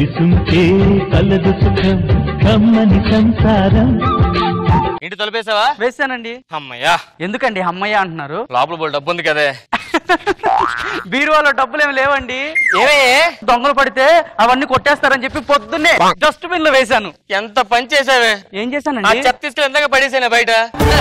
కలిసుంటే కలదు సుఖం కమ్మని సంసారం ఇంటి తొలిపేసావా వేసానండి అమ్మయ్యా ఎందుకండి అమ్మయ్య అంటున్నారు లోపల బోల్ డబ్బు ఉంది కదే బీరువాలో డబ్బులు ఏమి లేవండి ఏమే దొంగలు పడితే అవన్నీ కొట్టేస్తారని చెప్పి పొద్దున్నే డస్ట్బిన్ లో వేశాను ఎంత పని చేసావే ఏం ఆ చేశానండి చెత్త తీసుకెళ్ళి ఎంతగా పడేసానే బయట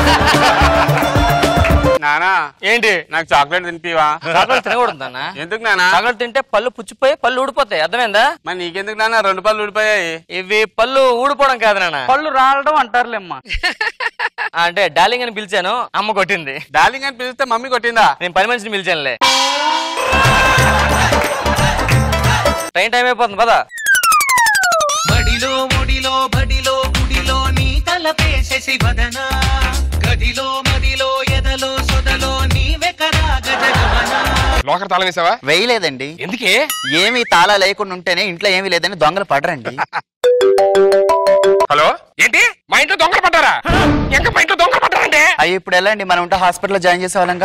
నానా ఏంటి నాకు చాక్లెట్ తినిపివా చాక్లెట్ తినకూడదు అన్న ఎందుకు నానా చాక్లెట్ తింటే పళ్ళు పుచ్చిపోయి పళ్ళు ఊడిపోతాయి అర్థమైందా మరి నీకెందుకు నాన్న రెండు పళ్ళు ఊడిపోయాయి ఇవి పళ్ళు ఊడిపోవడం కాదు నాన్న పళ్ళు రాలడం అంటారులేమ్మా అంటే డార్లింగ్ అని పిలిచాను అమ్మ కొట్టింది డార్లింగ్ అని పిలిస్తే మమ్మీ కొట్టిందా నేను పని మనిషిని పిలిచానులే ట్రైన్ టైం అయిపోతుంది పదా బడిలో ముడిలో బడిలో గుడిలో నీ తలపేసేసి వదన గదిలో మదిలో ఎదలో సొదలో నీవెకరా గజగమన లోకర్ తాళం వేసావా వేయలేదండి ఎందుకే ఏమి తాళా లేకుండా ఉంటేనే ఇంట్లో ఏమీ లేదని దొంగలు పడరండి హలో ఏంటి మా ఇంట్లో దొంగలు పడ్డారా ఇంకా మా ఇంట్లో దొంగలు పడ్డారంటే అయ్యి ఇప్పుడు ఎలా అండి మనం ఉంటే హాస్పిటల్లో జాయిన్ చేసే వాళ్ళంగా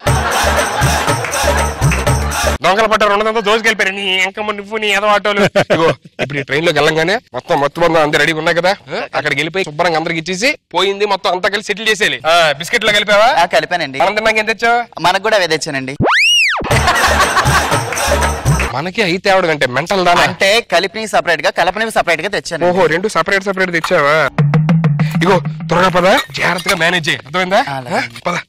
దొంగలు పడ్డారు ఉన్నదంతా దోసుకెళ్ళిపోయారు నీ ఇంకా నువ్వు నీ ఏదో ఆటోలు ఇగో ఇప్పుడు ఈ ట్రైన్ లోకి వెళ్ళంగానే మొత్తం మొత్తం మంది అందరు రెడీగా ఉన్నాయి కదా ఆ, అక్కడికి వెళ్ళిపోయి శుభ్రంగా అందరికి ఇచ్చేసి పోయింది మొత్తం అంతా కలిసి సెటిల్ చేసేయాలి ఆ, బిస్కెట్లో కలిపావా ఆ, కలిపానండి మనం తిన్నాక ఏం తెచ్చావు మనకు కూడా అవే తెచ్చానండి మనకి అయితే ఆవిడ అంటే మెంటల్ దానా అంటే కలిపిని సపరేట్ గా కలపనివి సపరేట్ గా తెచ్చాను ఓహో రెండు సపరేట్ సపరేట్ తెచ్చావా ఇగో త్వరగా పద జాగ్రత్తగా మేనేజ్ చేయి అర్థమైందా అలాగే. ఆ, పద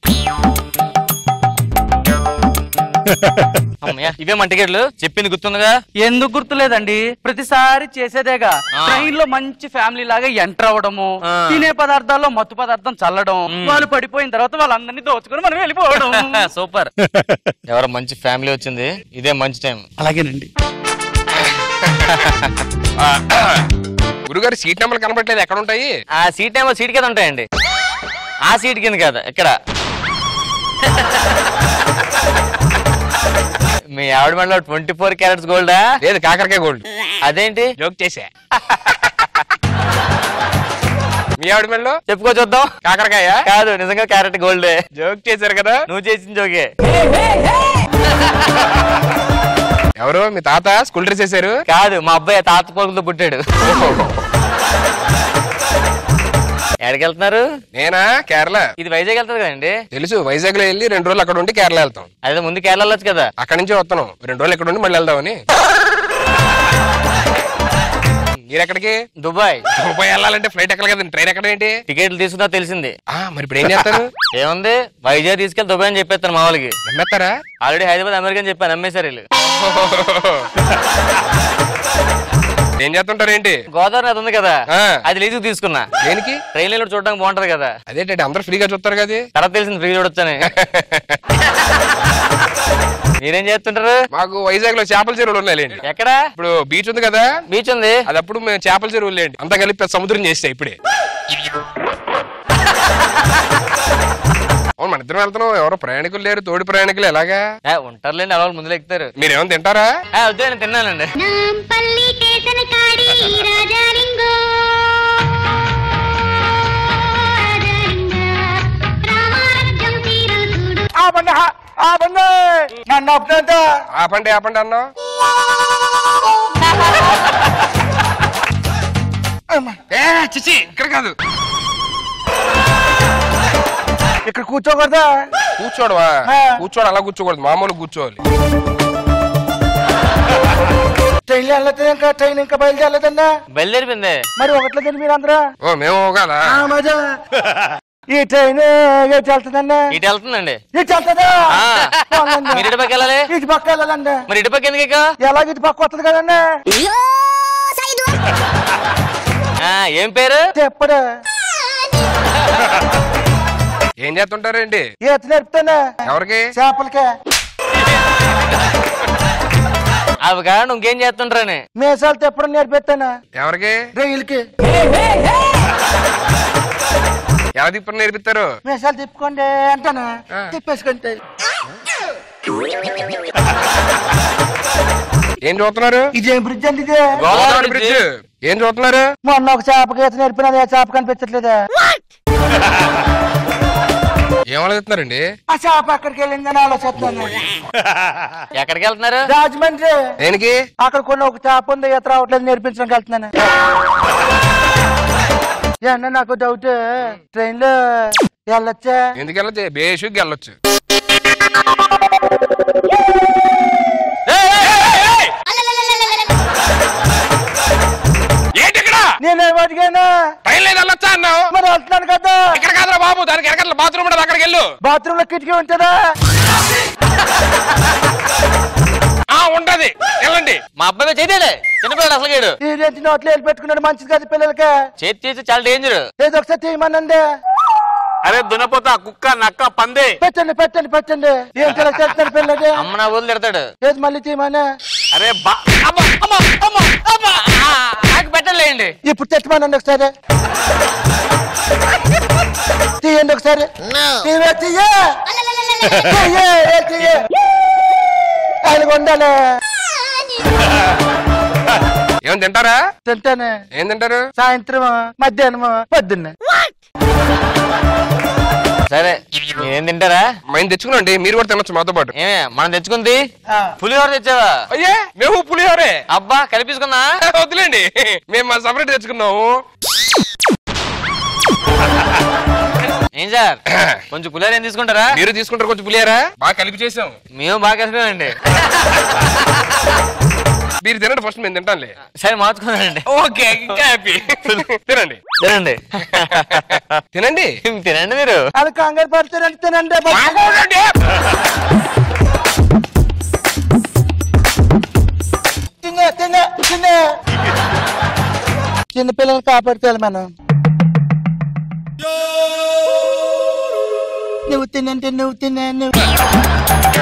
అమ్మయ్య ఇవే మన టికెట్లు చెప్పింది గుర్తుందిగా ఎందుకు గుర్తులేదండి ప్రతిసారి చేసేదేగా ఆ. ట్రైన్ లో మంచి ఫ్యామిలీ లాగా ఎంటర్ అవ్వడము ఆ. తినే పదార్థాల్లో మత్తు పదార్థం చల్లడం వాళ్ళు పడిపోయిన తర్వాత వాళ్ళందరినీ దోచుకుని మనం వెళ్ళిపోవడం సూపర్ ఎవరో మంచి ఫ్యామిలీ వచ్చింది ఇదే మంచి టైం అలాగేనండి గురుగారు సీట్ నెంబర్లు కనబడలేదు ఎక్కడ ఉంటాయి ఆ సీట్ ఏమో సీట్ కింద ఉంటాయండి ఆ సీట్ కింద కాదు ఇక్కడ మీ ఆవిడ మెడలో ట్వంటీ ఫోర్ క్యారెట్స్ గోల్డా లేదు కాకరకాయ గోల్డ్ అదేంటి జోక్ చేసా మీ ఆవిడ మెడలో చెప్పుకో చూద్దాం కాకరకాయ కాదు నిజంగా క్యారెట్ గోల్డే జోక్ చేశారు కదా నువ్వు చేసిన జోకే ఎవరు మీ తాత స్కూల్ డ్రెస్ వేశారు కాదు మా అబ్బాయి తాత పోగులతో పుట్టాడు ఎక్కడికి వెళ్తున్నారు నేనా కేరళ ఇది వైజాగ్ వెళ్తుంది కదండి తెలుసు వైజాగ్ లో వెళ్ళి రెండు రోజులు అక్కడ ఉండి కేరళ వెళ్తాం అదే ముందు కేరళ వెళ్ళొచ్చు కదా అక్కడి నుంచి వస్తాను రెండు రోజులు ఇక్కడ ఉండి మళ్ళీ వెళ్దామని మీరు ఎక్కడికి దుబాయ్ దుబాయ్ వెళ్ళాలంటే ఫ్లైట్ ఎక్కడ కదండి ట్రైన్ ఎక్కడ ఏంటి టికెట్లు తీసుకున్నా తెలిసింది ఆ, మరి ఇప్పుడు ఏం చేస్తారు ఏముంది వైజాగ్ తీసుకెళ్ళి దుబాయ్ అని చెప్పేస్తాను మా వాళ్ళకి నమ్మేస్తారా ఆల్రెడీ హైదరాబాద్ అమెరికా అని చెప్పాను నమ్మేశారు వీళ్ళు ఏం చేస్తుంటారు ఏంటి గోదావరి నది ఉంది కదా ఆ. అది లీజుకు తీసుకున్నా దేనికి ట్రైన్ లో చూడడానికి బాగుంటది కదా అదేంటంటే అందరూ ఫ్రీగా చూస్తారు కదా తర్వాత తెలిసింది ఫ్రీ చూడొచ్చని మీరేం చేస్తుంటారు మాకు వైజాగ్ లో చేపల చెరువులు ఉన్నాయిలేండి ఎక్కడ ఇప్పుడు బీచ్ ఉంది కదా బీచ్ ఉంది అది అప్పుడు మేము చేపల చెరువులు లేండి అంతా కలిపి పెద్ద సముద్రం చేస్తే ఇప్పుడే అవును మన ఇద్దరం వెళ్తున్నాం ఎవరో ప్రయాణికులు లేరు తోడి ప్రయాణికులు ఎలాగా ఏ, ఉంటారులేండి అలా ముందులో ఎక్కుతారు మీరేమైనా తింటారా ఏ, వద్దు నేను తిన్నానండి నాంపల్లి కేతన కాడి రాజాలింగో రాజాలింగ రామారాజ్యం తీరు చూడు ఆపండి ఆపండి అన్నా ఏ చిచి ఇక్కడ కాదు ఇక్కడ కూర్చోకూడదా కూర్చోడవా కూర్చోడు అలా కూర్చోకూడదు మామూలు కూర్చోవాలి ట్రైన్ వెళ్ళదు ఇంకా ట్రైన్ ఇంకా బయలుదేరలేదన్నా బయలుదేరిపోయింది మరి ఒకట్లో తిని మీరు అందరూ ఓ మేము కదా ఆ, మజా ఈ ట్రైన్ ఎటు వెళ్తుందన్నా ఇటు వెళ్తుందండి ఇటు వెళ్తుందా ఆ. పోన్లేండి. మీరు ఇటు పక్క వెళ్ళాలి ఇటు పక్క వెళ్ళాలండి మరి ఇటు పక్క ఎందుకు ఎక్కా? ఎలాగ ఇటు పక్క వస్తుంది కదండి ఆ ఏం పేరు చెప్పడు ఏం చేస్తుంటారేంటి ఈత నేర్పుతానా ఎవరికి చేపలకే అవి కాదు ఇంకేం చేస్తుంటారని మీసాలు తెప్పడం నేర్పిస్తానా ఎవరికి రైలుకి ఎలా తిప్పని నేర్పిస్తారు మీసాలు తిప్పుకోండి అంటానా ఆ. తిప్పేసుకుంటే ఏం చూస్తున్నారు ఇదేం బ్రిడ్జ్ అండి ఇది గోదావరి బ్రిడ్జ్ ఏం చూస్తున్నారు మొన్న ఒక చేపకి ఈత నేర్పినది ఏ చేప కనిపించట్లేదా ఏం ఆలోచిస్తున్నారండి ఆ చేప అక్కడికి వెళ్ళిందని ఆలోచిస్తున్నాను ఎక్కడికి వెళ్తున్నారు రాజమండ్రి దేనికి అక్కడ కొన్ని ఒక చేప ఉంది ఈత రావట్లేదు నేర్పించడానికి వెళ్తున్నాను అన్న నాకు డౌట్ ట్రైన్ లో వెళ్ళొచ్చా ఎందుకు వెళ్ళచ్చు బేషుగ్గా వెళ్ళొచ్చు ఏంటి ఇక్కడ నేనేం అడిగాను ట్రైన్ లేదు వెళ్ళొచ్చా అన్నావు మరి వెళ్తున్నాను కదా ఇక్కడ కాదురా బాబు దానికి వెనకాల బాత్రూమ్ ఉండదు అక్కడికి వెళ్ళు బాత్రూమ్ లో కిటికీ ఉంటుందా ఆ ఉంటది వెళ్ళండి మా అబ్బాయి చేతేలే చిన్నపిల్లడు అసలు గేడు ఈ రెండు నోట్లు వెళ్ళి పెట్టుకున్నాడు మంచిది కదా పిల్లలకి చేతి చేసి చాలా డేంజర్ ఏదో ఒకసారి తీయమనండి అరే దున్నపోతా కుక్క నక్క పందే పెట్టండి పెట్టండి పెట్టండి ఏం కలర్ చేస్తాడు పిల్లకి అమ్మ నా వదిలి తిడతాడు ఏది మళ్ళీ తీయమని అరే బా అమ్మ అమ్మ అమ్మ అమ్మ ఆ, నాకు పెట్టలేండి ఇప్పుడు తెచ్చమనండి ఒకసారి తీయండి ఒకసారి తీయ తీయ తీయ, ఏ తీయ ఆయన ఉండాలి ఏమైనా తింటారా తింటాను ఏం తింటారు సాయంత్రం మధ్యాహ్నం పొద్దున్న సరే మీరేం తింటారా మేము తెచ్చుకున్నాండి మీరు కూడా తినొచ్చు మాతో పాటు ఏమే మనం తెచ్చుకుంది పులిహోర తెచ్చావా అయ్యే మేము పులిహోరే అబ్బా కలిపించుకుందా వద్దులేండి మేము మా సపరేట్ తెచ్చుకున్నాము ఏం సార్ కొంచెం పులిహోర ఏం తీసుకుంటారా మీరు తీసుకుంటారు కొంచెం పులిహారా బాగా కలిపి చేసాం మేము బాగా కలిపామండి మీరు తినండి ఫస్ట్ మేము తింటాంలే సరే మార్చుకున్నానండి ఓకే ఇంకా హ్యాపీ తినండి తినండి తినండి తినండి మీరు అది కంగారు పడతారంటే తినండి మాకోడండి. తిన్న తిన్న తిన్న చిన్న పిల్లల్ని కాపాడుకోవాలి మనం నువ్వు తినంటే నువ్వు తిన్నా నువ్వు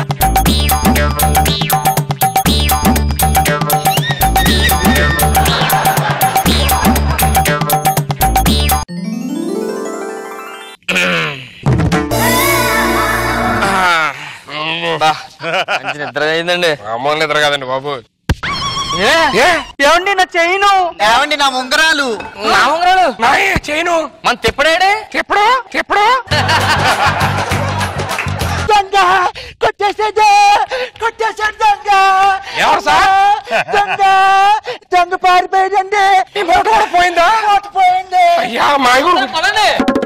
బా, మంచి నిద్ర అయిందండి అమ్మోళ్ళు నిద్ర కాదండి బాబు ఏమండి నా చైను ఏమండి నా ఉంగరాలు చేయను మన తిప్పడాడే ఎప్పుడు ఎప్పుడు దొంగ కొట్టేసేది కొట్టేసాడు దొంగ ఎవరు సార్? దొంగ దొంగ పారిపోయాడండి మూట కూడా పోయిందా మూట పోయింది అయ్యా మాయగుడు పదండి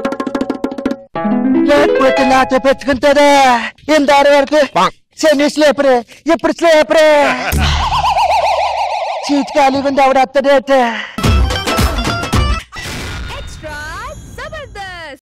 లేకపోతే నాతో పెట్టుకుంటారా ఇందారు వరకు శని స్లేపరే ఇప్పుడు స్లేపరే సీట్ ఖాళీగా ఉంది ఆవిడ అత్తడేట